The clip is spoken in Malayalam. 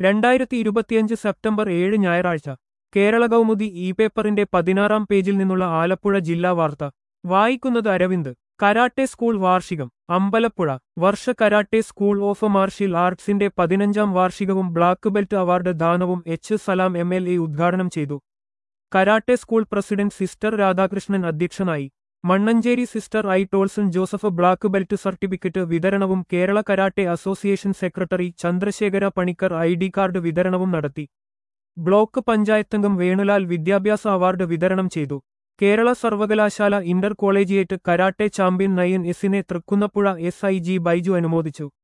രണ്ടായിരത്തി ഇരുപത്തിയഞ്ച് സെപ്റ്റംബർ ഏഴ് ഞായറാഴ്ച കേരള കൗമുദി ഇ പേപ്പറിന്റെ പതിനാറാം പേജിൽ നിന്നുള്ള ആലപ്പുഴ ജില്ലാ വാർത്ത വായിക്കുന്നത് അരവിന്ദ് കരാട്ടെ സ്കൂൾ വാർഷികം Ambalappuzha Varsha karate school of martial ആർട്സിന്റെ പതിനഞ്ചാം വാർഷികവും ബ്ലാക്ക് ബെൽറ്റ് അവാർഡ് ദാനവും H Salam M L A ഉദ്ഘാടനം ചെയ്തു karate school president sister Radhakrishnan അധ്യക്ഷനായി Mannancheri sister I Tolson Joseph black belt certificate വിതരണവും Kerala karate association secretary Chandrasekhara Panicker I D card വിതരണവും നടത്തി ബ്ലോക്ക് പഞ്ചായത്തംഗം വേണുലാൽ വിദ്യാഭ്യാസ അവാർഡ് വിതരണം ചെയ്തു കേരള സർവകലാശാല inter collegiate karate champion Nayan എസിനെ Thrikkunnappuzha S I G Baiju അനുമോദിച്ചു